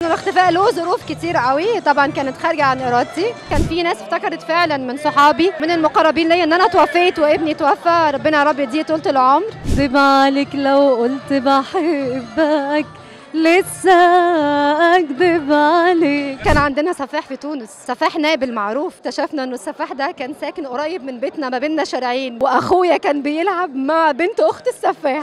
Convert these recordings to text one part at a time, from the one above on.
الاختفاء له ظروف كتير قوي طبعا كانت خارجه عن ارادتي كان في ناس افتكرت فعلا من صحابي من المقربين ليا ان انا توفيت وابني توفى ربنا يا رب يديه طولة العمر اكذب عليك لو قلت بحبك لسه اكذب عليك كان عندنا سفاح في تونس سفاح نابل معروف اكتشفنا انه السفاح ده كان ساكن قريب من بيتنا ما بيننا شارعين واخويا كان بيلعب مع بنت اخت السفاح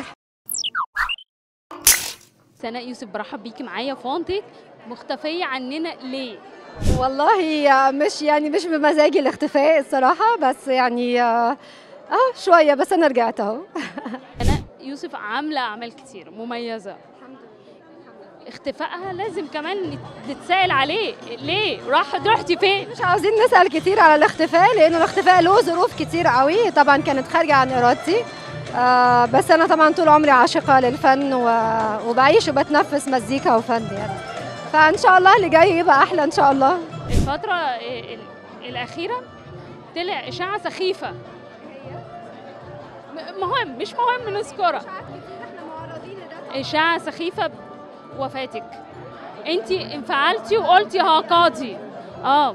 سناء يوسف برحب بيكي معايا فونتك مختفية عننا ليه؟ والله مش يعني مش بمزاجي الاختفاء الصراحه بس يعني اه آه، شويه بس انا رجعت اهو سناء يوسف عاملة أعمال كتير مميزة اختفائها لازم كمان نت- نتسائل عليه ليه؟ راح رحتي فين؟ مش عاوزين نسأل كتير على الاختفاء لأنه الاختفاء له ظروف كتير قوي طبعا كانت خارجة عن إرادتي آه بس أنا طبعا طول عمري عاشقة للفن و... وبعيش وبتنفس مزيكا وفن يعني فإن شاء الله اللي جاي يبقى أحلى إن شاء الله الفترة ال- الأخيرة طلع إشاعة سخيفة م- مهم مش مهم نذكرها إشاعة سخيفة بوفاتك انت انفعلتي وقلتي ها قاضي اه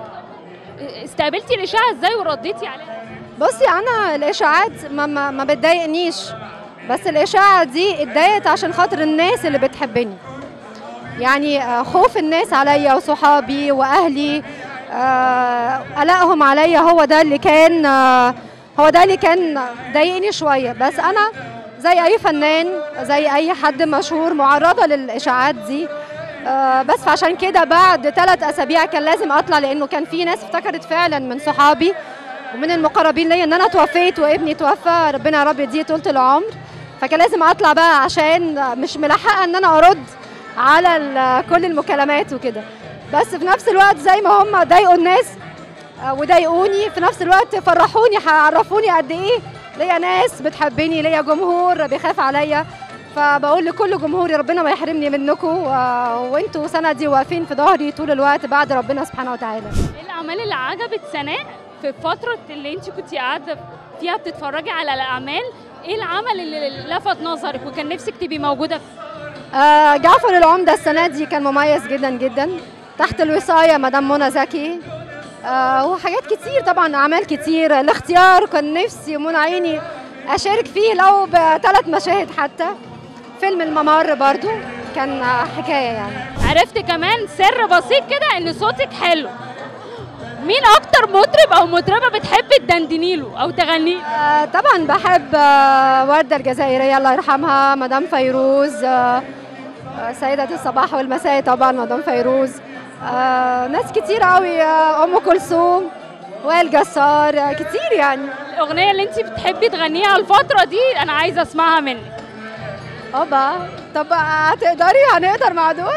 استقبلتي الإشاعة ازاي ورديتي عليها بصي أنا الإشاعات ما, ما, ما بتضايقنيش بس الإشاعة دي اتضايقت عشان خاطر الناس اللي بتحبني يعني آه، خوف الناس عليا وصحابي وأهلي آه، قلقهم عليا هو ده اللي كان آه، هو ده اللي كان ضايقني شوية بس أنا زي أي فنان زي أي حد مشهور معرضة للإشاعات دي آه، بس فعشان كده بعد ثلاث أسابيع كان لازم أطلع لأنه كان في ناس افتكرت فعلا من صحابي ومن المقربين ليا ان انا توفيت وابني توفى ربنا يا رب يديه طولة العمر فكان لازم اطلع بقى عشان مش ملحقه ان انا ارد على ال- كل المكالمات وكده بس في نفس الوقت زي ما هم ضايقوا الناس آه، وضايقوني في نفس الوقت فرحوني عرفوني قد ايه ليا ناس بتحبني ليا جمهور بيخاف عليا فبقول لكل جمهوري ربنا ما يحرمني منكم و- وانتوا سندي واقفين في ظهري طول الوقت بعد ربنا سبحانه وتعالى ايه الأعمال اللي عجبت سناء في الفترة اللي انت كنت قاعدة فيها بتتفرجي على الأعمال ايه العمل اللي لفت نظرك وكان نفسك تبقي موجودة فيه؟ آه، جعفر العمدة السنة دي كان مميز جدا جدا تحت الوصاية مدام منى زكي آه، وحاجات كتير طبعا أعمال كتير الاختيار كان نفسي منى عيني أشارك فيه لو بثلاث مشاهد حتى فيلم الممر برضو كان آه، حكاية يعني عرفت كمان سر بسيط كده ان صوتك حلو مين اكتر مطرب او مطربه بتحب تدندني له او تغني له؟ آه، طبعا بحب آه، وردة الجزائرية الله يرحمها مدام فيروز آه، آه، سيدة الصباح والمساء طبعا مدام فيروز آه، ناس كتير قوي آه، أم كلثوم وائل جسار آه، كتير يعني الاغنيه اللي انت بتحبي تغنيها الفتره دي انا عايزه اسمعها منك اوبا طب هتقدري هنقدر مع دول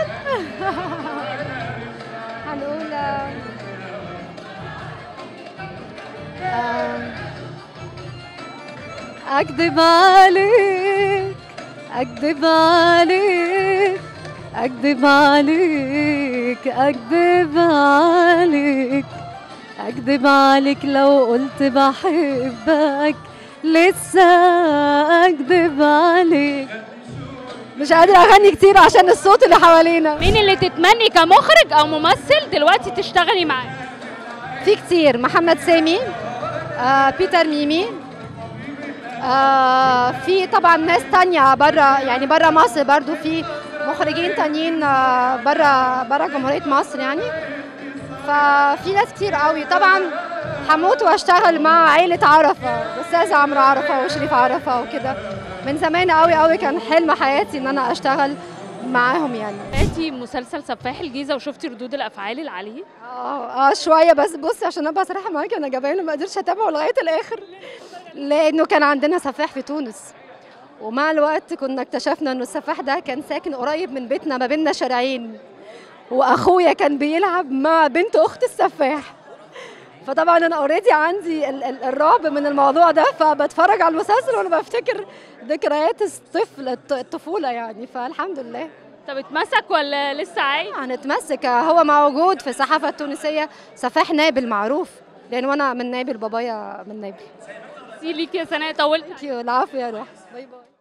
هنقول آه، آه، اكذب عليك اكذب عليك اكذب عليك اكذب عليك اكذب عليك لو قلت بحبك لسه اكذب عليك مش قادرة أغني كتير عشان الصوت اللي حوالينا مين اللي تتمني كمخرج او ممثل دلوقتي تشتغلي معاه في كتير محمد سامي آه بيتر ميمي آه في طبعا ناس تانية برا يعني برا مصر برضو في مخرجين تانيين آه برا برا جمهورية مصر يعني ففي ناس كتير قوي طبعا هموت واشتغل مع عيلة عرفة الأستاذ عمرو عرفة وشريف عرفة وكده من زمان قوي قوي كان حلم حياتي ان انا اشتغل معاهم يعني تابعتي مسلسل سفاح الجيزه وشفتي ردود الافعال اللي عليه اه اه شويه بس بصي عشان ابقى صريحه معاكي انا جبانه ما قدرتش اتابعه لغايه الاخر لانه كان عندنا سفاح في تونس ومع الوقت كنا اكتشفنا انه السفاح ده كان ساكن قريب من بيتنا ما بيننا شارعين واخويا كان بيلعب مع بنت اخت السفاح فطبعا انا اوريدي عندي ال- ال- الرعب من الموضوع ده فبتفرج على المسلسل وانا بفتكر ذكريات الطفل الط- الطفوله يعني فالحمد لله طب اتمسك ولا لسه عايش هنتمسك هو موجود في الصحافة التونسية سفاح نابل معروف لأن وأنا من نابل بابايا من نابل ليكي يا سناء طولت العفو يا روح باي باي